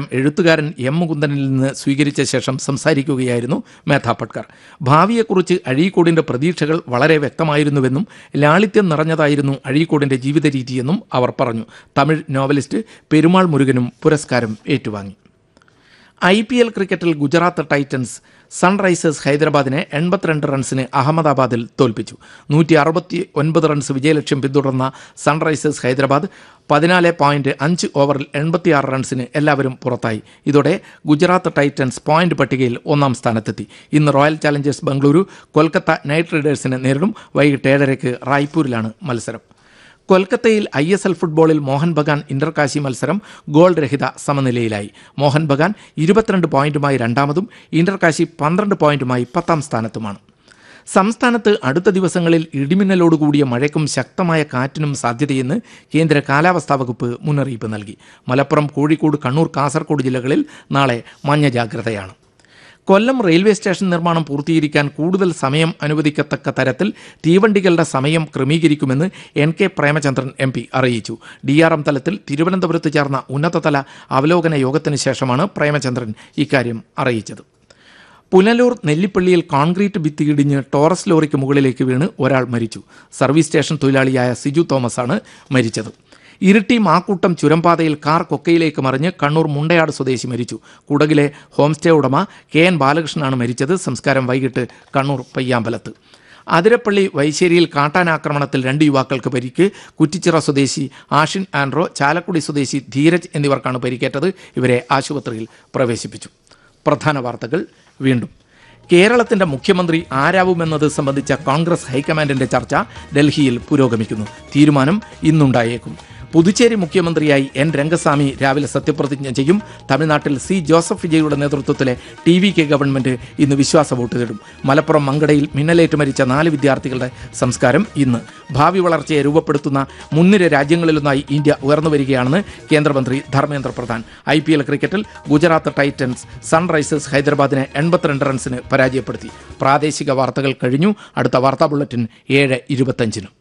എഴുത്തുകാരൻ എം മുകുന്ദനിൽ നിന്ന് സ്വീകരിച്ച ശേഷം സംസാരിക്കുകയായിരുന്നു മേധാ പട്കർ ഭാവിയെക്കുറിച്ച് അഴീക്കോടിന്റെ പ്രതീക്ഷകൾ വളരെ വ്യക്തമായിരുന്നുവെന്നും ലാളിത്യം നിറഞ്ഞതായിരുന്നു അഴീക്കോടിന്റെ ജീവിത രീതിയെന്നും അവർ പറഞ്ഞു തമിഴ് നോവലിസ്റ്റ് പെരുമാൾ മുരുകനും പുരസ്കാരം ഏറ്റുവാങ്ങി ഐ പി എൽ ക്രിക്കറ്റിൽ ഗുജറാത്ത് ടൈറ്റൻസ് സൺറൈസേഴ്സ് ഹൈദരാബാദിനെ എൺപത്തിരണ്ട് റൺസിന് അഹമ്മദാബാദിൽ തോൽപ്പിച്ചു നൂറ്റി അറുപത്തി ഒൻപത് റൺസ് വിജയലക്ഷ്യം പിന്തുടർന്ന സൺറൈസേഴ്സ് ഹൈദരാബാദ് പതിനാല് പോയിന്റ് അഞ്ച് ഓവറിൽ എൺപത്തിയാറ് റൺസിന് എല്ലാവരും പുറത്തായി ഇതോടെ ഗുജറാത്ത് ടൈറ്റൻസ് പോയിന്റ് പട്ടികയിൽ ഒന്നാം സ്ഥാനത്തെത്തി ഇന്ന് Royal Challengers Bengaluru Kolkata knight റൈഡേഴ്സിനെ നേരിടും വൈകിട്ട് ഏഴരയ്ക്ക് റായ്പൂരിലാണ് മത്സരം കൊൽക്കത്തയിൽ ഐ എസ് എൽ ഫുട്ബോളിൽ മോഹൻ ബഗാൻ ഇന്റർകാശി മത്സരം ഗോൾ രഹിത സമനിലയിലായി മോഹൻ ബഗാൻ ഇരുപത്തിരണ്ട് പോയിന്റുമായി രണ്ടാമതും ഇന്റർകാശി പന്ത്രണ്ട് പോയിന്റുമായി പത്താം സ്ഥാനത്തുമാണ് സംസ്ഥാനത്ത് അടുത്ത ദിവസങ്ങളിൽ ഇടിമിന്നലോടുകൂടിയ മഴയ്ക്കും ശക്തമായ കാറ്റിനും സാധ്യതയെന്ന് കേന്ദ്ര കാലാവസ്ഥാ വകുപ്പ് മുന്നറിയിപ്പ് നൽകി മലപ്പുറം കോഴിക്കോട് കണ്ണൂർ കാസർഗോഡ് ജില്ലകളിൽ നാളെ മഞ്ഞ ജാഗ്രതയാണ് കൊല്ലം റെയിൽവേ സ്റ്റേഷൻ നിർമ്മാണം പൂർത്തീകരിക്കാൻ കൂടുതൽ സമയം അനുവദിക്കത്തക്ക തരത്തിൽ തീവണ്ടികളുടെ സമയം ക്രമീകരിക്കുമെന്ന് N K Premachandran M P അറിയിച്ചു ഡി ആർ എം തലത്തിൽ തിരുവനന്തപുരത്ത് ചേർന്ന ഉന്നതതല അവലോകന യോഗത്തിന് ശേഷമാണ് പ്രേമചന്ദ്രൻ ഇക്കാര്യം അറിയിച്ചത് പുനലൂർ നെല്ലിപ്പള്ളിയിൽ കോൺക്രീറ്റ് ഭിത്തി ഇടിഞ്ഞ് ടോറസ് ലോറിക്ക് മുകളിലേക്ക് വീണ് ഒരാൾ മരിച്ചു സർവീസ് സ്റ്റേഷൻ തൊഴിലാളിയായ സിജു തോമസാണ് മരിച്ചത് ഇരിട്ടി മാക്കൂട്ടം ചുരംപാതയിൽ കാർ കൊക്കയിലേക്ക് മറിഞ്ഞ് കണ്ണൂർ മുണ്ടയാട് സ്വദേശി മരിച്ചു കുടകിലെ ഹോം സ്റ്റേ ഉടമ കെ എൻ ബാലകൃഷ്ണനാണ് മരിച്ചത് സംസ്കാരം വൈകിട്ട് കണ്ണൂർ പയ്യാമ്പലത്ത് അതിരപ്പള്ളി വൈശ്ശേരിയിൽ കാട്ടാനാക്രമണത്തിൽ രണ്ട് യുവാക്കൾക്ക് പരിക്ക് കുറ്റിച്ചിറ സ്വദേശി ആഷിൻ ആൻഡ്രോ ചാലക്കുടി സ്വദേശി ധീരജ് എന്നിവർക്കാണ് പരിക്കേറ്റത് ഇവരെ ആശുപത്രിയിൽ പ്രവേശിപ്പിച്ചു പ്രധാന വാർത്തകൾ വീണ്ടും കേരളത്തിന്റെ മുഖ്യമന്ത്രി ആരാവുമെന്നത് സംബന്ധിച്ച കോൺഗ്രസ് ഹൈക്കമാൻഡിന്റെ ചർച്ച ഡൽഹിയിൽ പുരോഗമിക്കുന്നു തീരുമാനം ഇന്നുണ്ടായേക്കും പുതുച്ചേരി മുഖ്യമന്ത്രിയായി എൻ രംഗസ്വാമി രാവിലെ സത്യപ്രതിജ്ഞ ചെയ്യും തമിഴ്നാട്ടിൽ സി ജോസഫ് വിജയുടെ നേതൃത്വത്തിലെ ടി വി കെ ഗവൺമെന്റ് ഇന്ന് വിശ്വാസ വോട്ട് തേടും മലപ്പുറം മങ്കടയിൽ മിന്നലേറ്റ് മരിച്ച നാല് വിദ്യാർത്ഥികളുടെ സംസ്കാരം ഇന്ന് ഭാവി വളർച്ചയെ രൂപപ്പെടുത്തുന്ന മുൻനിര രാജ്യങ്ങളിലൊന്നായി ഇന്ത്യ ഉയർന്നു വരികയാണെന്ന് കേന്ദ്രമന്ത്രി Dharmendra Pradhan I P L ക്രിക്കറ്റിൽ ഗുജറാത്ത് ടൈറ്റൻസ് സൺറൈസേഴ്സ് ഹൈദരാബാദിനെ എൺപത്തിരണ്ട് റൺസിന് പരാജയപ്പെടുത്തി പ്രാദേശിക വാർത്തകൾ കഴിഞ്ഞു അടുത്ത വാർത്താ ബുള്ളറ്റിൻ ഏഴ് ഇരുപത്തഞ്ചിന്